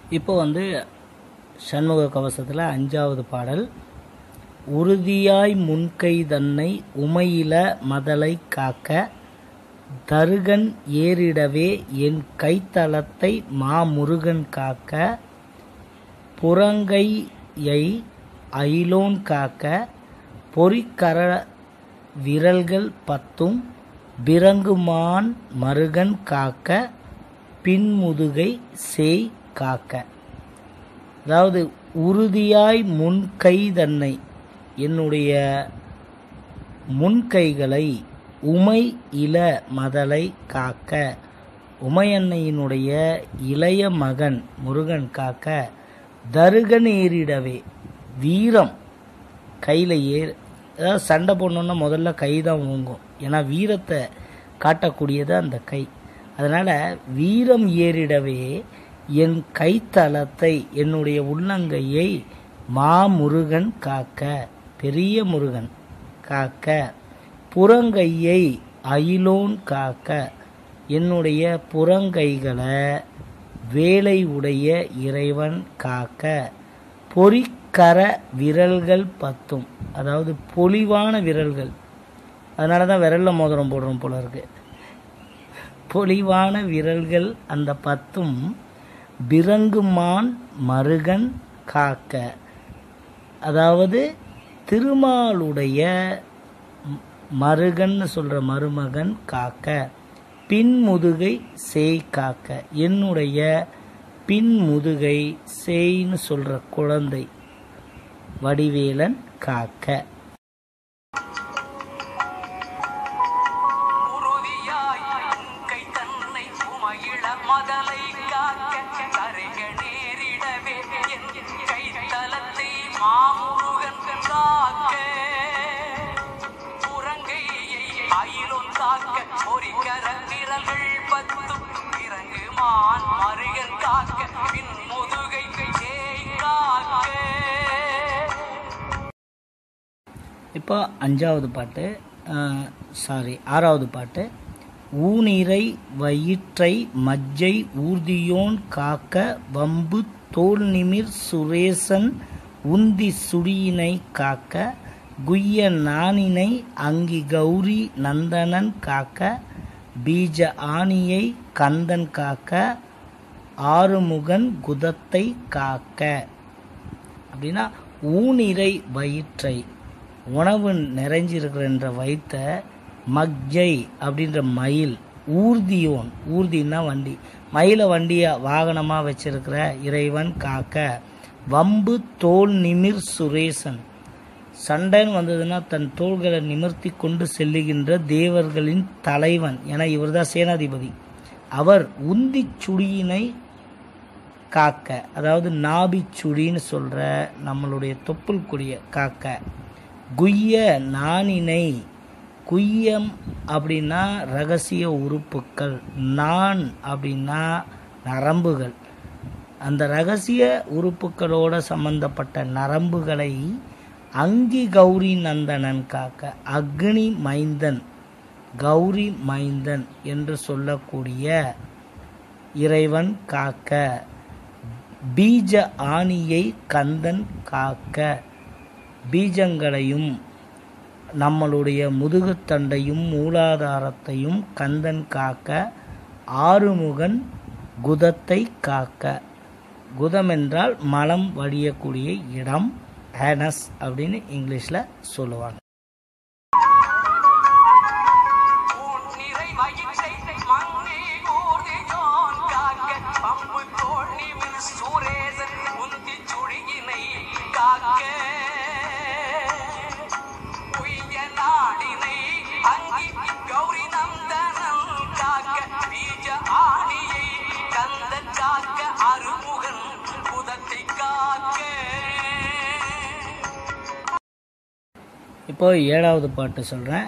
இப்போ வந்து சண்முக கவசத்தில் அஞ்சாவது பாடல் உறுதியாய் முன்கை தன்னை உமையில மதலை காக்க தருகன் ஏறிடவே என் கைத்தலத்தை மாமுருகன் காக்க புறங்கையை ஐலோன் காக்க பொறிக்கர விரல்கள் பத்தும் பிறங்குமான் மருகன் காக்க பின்முதுகை சேய் காக்க அதாவது உறுதியாய் முன்கை தன்னை என்னுடைய முன்கைகளை உமை இள மதலை காக்க உமையன்னையினுடைய இளைய மகன் முருகன் காக்க தருகன் ஏறிடவே வீரம் கையில் ஏறு அதாவது சண்டை போடணுன்னா முதல்ல கை தான் ஓங்கும் ஏன்னா வீரத்தை காட்டக்கூடியது அந்த கை அதனால் வீரம் ஏறிடவே என் கைத்தலத்தை என்னுடைய உள்ளங்கையை மாமுருகன் காக்க பெரிய முருகன் காக்க புறங்கையை அயிலோன் காக்க என்னுடைய புறங்கைகளை வேலை உடைய இறைவன் காக்க பொறிக்கர விரல்கள் பத்தும் அதாவது பொலிவான விரல்கள் அதனால தான் விரலில் மோதிரம் போடுறோம் போல இருக்கு பொலிவான விரல்கள் அந்த பத்தும் பிறங்குமான் மருகன் காக்க அதாவது திருமாலுடைய ம- மருகன்னு சொல்கிற மருமகன் காக்க பின்முதுகை சேய் காக்க என்னுடைய பின்முதுகை சேய்ன்னு சொல்கிற குழந்தை வடிவேலன் காக்க உறுதியாய் உங்கை தன்னை உமையிள மதலை காக்க கரைக நேரிடவே என் கைத்தலத்தை மாமுருகன் காக்க புறங்கையை அயிலொன் காக்க பொறிக்கர விரல்கள் பத்தும் இறங்கு மான் மருகன் காக்க பின் முதுகை சேய் காக்க இப்போ அஞ்சாவது பாட்டு சாரி ஆறாவது பாட்டு ஊனிரை வயிற்றை மஜ்ஜை ஊர்தியோன் காக்க வம்பு தோல் நிமிர் சுரேசன் உந்தி சுடியினை காக்க குய்ய நாணினை அங்கி கௌரி நந்தனன் காக்க பீஜ ஆணியை கந்தன் காக்க ஆறுமுகன் குதத்தை காக்க அப்படின்னா ஊனிறை வயிற்றை உணவு நிறைஞ்சிருக்கிற வயிற்ற மக்ஜை அப்படின்ற மயில் ஊர்தியோன் ஊர்தின்னா வண்டி மயிலை வண்டியை வாகனமாக வச்சிருக்கிற இறைவன் காக்க வம்பு தோல் நிமிர் சுரேசன் சண்டைன்னு வந்ததுன்னா தன் தோள்களை நிமிர்த்தி கொண்டு செல்லுகின்ற தேவர்களின் தலைவன் என இவர்தான் சேனாதிபதி அவர் உந்தி சுடியினை காக்க அதாவது நாபிச்சுடின்னு சொல்கிற நம்மளுடைய தொப்புள் கொடிய காக்க குய்ய நாணினை குய்யம் அப்படின்னா ரகசிய உறுப்புக்கள் நான் அப்படின்னா நரம்புகள் அந்த ரகசிய உறுப்புகளோட சம்பந்தப்பட்ட நரம்புகளை அங்கி கௌரி நந்தனன் காக்க அக்னி மைந்தன் கௌரி மைந்தன் என்று சொல்லக்கூடிய இறைவன் காக்க பீஜ ஆணியை கந்தன் காக்க பீஜங்களையும் நம்மளுடைய முதுகுத்தண்டையும் மூலாதாரத்தையும் கந்தன் காக்க ஆறுமுகன் குதத்தை காக்க குதம் என்றால் மலம் வடியக்கூடிய இடம் ஹேனஸ் அப்படின்னு இங்கிலீஷில் சொல்லுவாங்க உன் நிறை வயிற்றை மங்கை ஊர்தியோன் காக்க, பம்பு தோள் நிமிர் சூரேசன் உந்திச் சுழியினை காக்க. உய்ய நாடினை அங்கி கௌரி நந்தனன் காக்க, பீஜ ஆணியை கந்தன் காக்க, அருமுகன் புதத்தை காக்க இப்போ ஏழாவது பாட்டு சொல்கிறேன்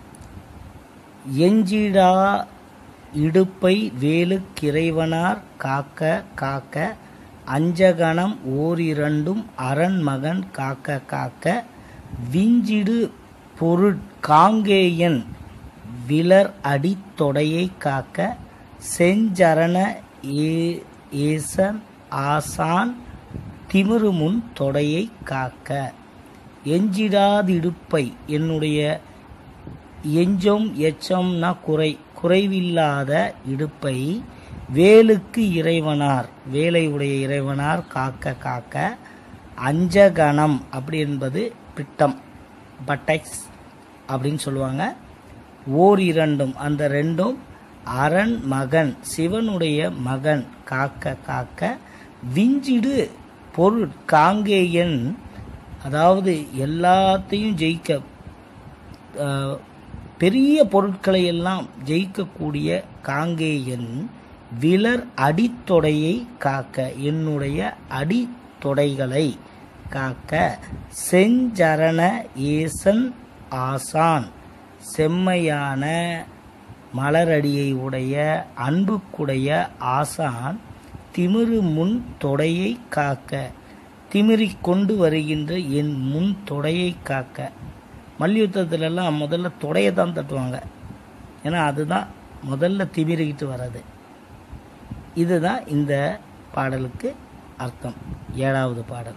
எஞ்சிடா இடுப்பை வேலுக்கிறைவனார் காக்க காக்க அஞ்சகணம் ஓரிரண்டும் அரண்மகன் காக்க காக்க விஞ்சிடு பொருட் காங்கேயன் விலர் அடித்தொடையை காக்க செஞ்சரண ஏ ஏசன் ஆசான் திமிருமுன் தொடையை காக்க எஞ்சிடாதிடுப்பை என்னுடைய எஞ்சம் எச்சம்னா குறை குறைவில்லாத இடுப்பை வேலுக்கு இறைவனார் வேலை உடைய இறைவனார் காக்க காக்க அஞ்சகணம் அப்படி என்பது பிட்டம் பட்டெக்ஸ் அப்படின்னு சொல்லுவாங்க ஓர் இரண்டும் அந்த ரெண்டும் அரண் மகன் சிவனுடைய மகன் காக்க காக்க விஞ்சிடு பொருள் காங்கேயன் அதாவது எல்லாத்தையும் ஜெயிக்க அஹ், பெரிய பொருட்களை எல்லாம் ஜெயிக்கக்கூடிய காங்கேயன் விலர் அடித்தொடையை காக்க என்னுடைய அடித்தொடைகளை காக்க செஞ்சரண ஏசன் ஆசான் செம்மையான மலரடியை உடைய அன்புக்குடைய ஆசான் திமிரு முன் தொடையை காக்க திமிரிக் கொண்டு வருகின்ற என் முன் தொடையை காக்க மல்யுத்தத்திலெல்லாம் முதல்ல தொடையை தான் தட்டுவாங்க ஏன்னா அதுதான் முதல்ல திமிரிக்கிட்டு வர்றது இதுதான் இந்த பாடலுக்கு அர்த்தம் ஏழாவது பாடல்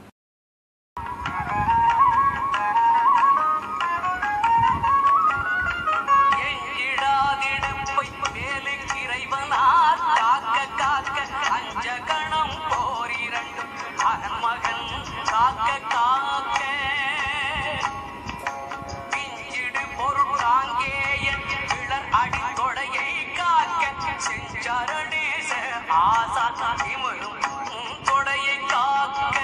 எஞ்சிடாதிடுப்பை வேலுக்கு இறைவனார் காக்க காக்க அஞ்சகணம் போரிரண்டும் அரண்மகன் காக்க காக்க பிஞ்சிடு பொருள் காங்கேயன் கிளர் அடித்தொடையை காக்க செஞ்சரணேச ஆசா திமிரும் தொடையை காக்க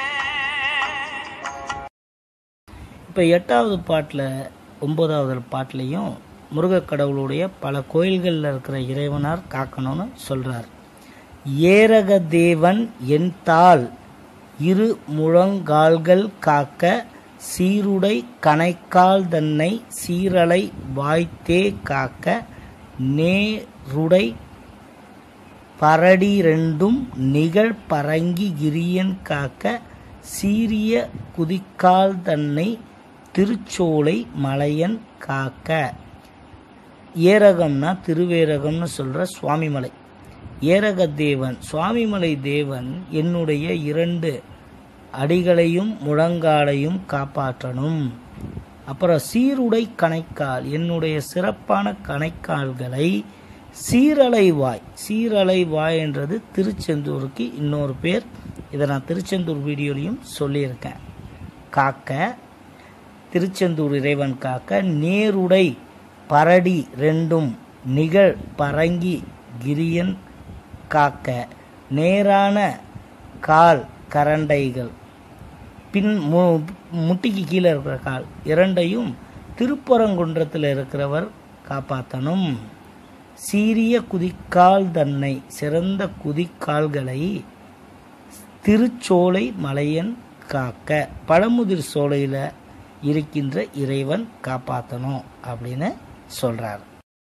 இப்போ எட்டாவது பாட்டில் ஒன்பதாவது பாட்டிலையும் முருகக் கடவுளுடைய பல கோயில்களில் இருக்கிற இறைவனார் காக்கணும்னு சொல்கிறார் ஏரக தேவன் என் தாள் இரு முழங்கால்கள் காக்க சீருடை கணைக்கால் தன்னை சீரலை வாய்த்தே காக்க நேருடை பரடி ரெண்டும் நிகழ் பரங்கி கிரியன் காக்க சீரிய குதிக்கால் தன்னை திருச்சோலை மலையன் காக்க ஏரகம்னா திருவேரகம்னு சொல்கிற சுவாமிமலை ஏரக தேவன் சுவாமிமலை தேவன் என்னுடைய இரண்டு அடிகளையும் முழங்காலையும் காப்பாற்றணும் அப்புறம் சீருடை கணைக்கால் என்னுடைய சிறப்பான கணைக்கால்களை சீரலை வாய் சீரலை வாய் என்றது திருச்செந்தூருக்கு இன்னொரு பேர் இதை நான் திருச்செந்தூர் வீடியோலையும் சொல்லியிருக்கேன் காக்க திருச்செந்தூர் இறைவன் காக்க நேருடை பரடி ரெண்டும் நிகழ் பரங்கி கிரியன் காக்க நேரான கால் கரண்டைகள் பின் மு முட்டிக்கு கீழே இருக்கிற கால் இரண்டையும் திருப்பரங்குன்றத்தில் இருக்கிறவர் காப்பாற்றணும் சீரிய குதிக்கால் தன்னை சிறந்த குதிக்கால்களை திருச்சோலை மலையன் காக்க பழமுதிர் சோலையில் இருக்கின்ற இறைவன் காப்பாற்றணும் அப்படின்னு சொல்கிறார்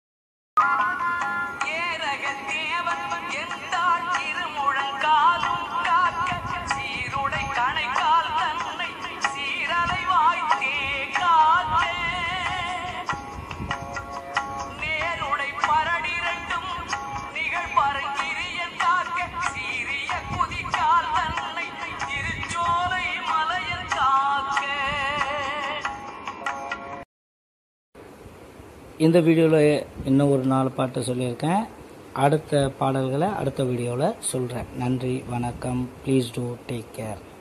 ஏரக தேவன் எந்தாள் திருமுழங்காலும் காக்க சீருடை கணைக்கால் தன்னை சீரலை வாய்த்தே காக்க நேருடை பரடிரண்டும் நிகழ் பரங்கிரியன் காக்க சீரிய குதிக்கால் தன்னை திருச்சோலை மலையன் காக்க இந்த வீடியோவில் இன்னும் ஒரு நாலு பாட்டு சொல்லியிருக்கேன் அடுத்த பாடல்களை அடுத்த வீடியோவில் சொல்கிறேன் நன்றி வணக்கம் ப்ளீஸ் டூ டேக் கேர்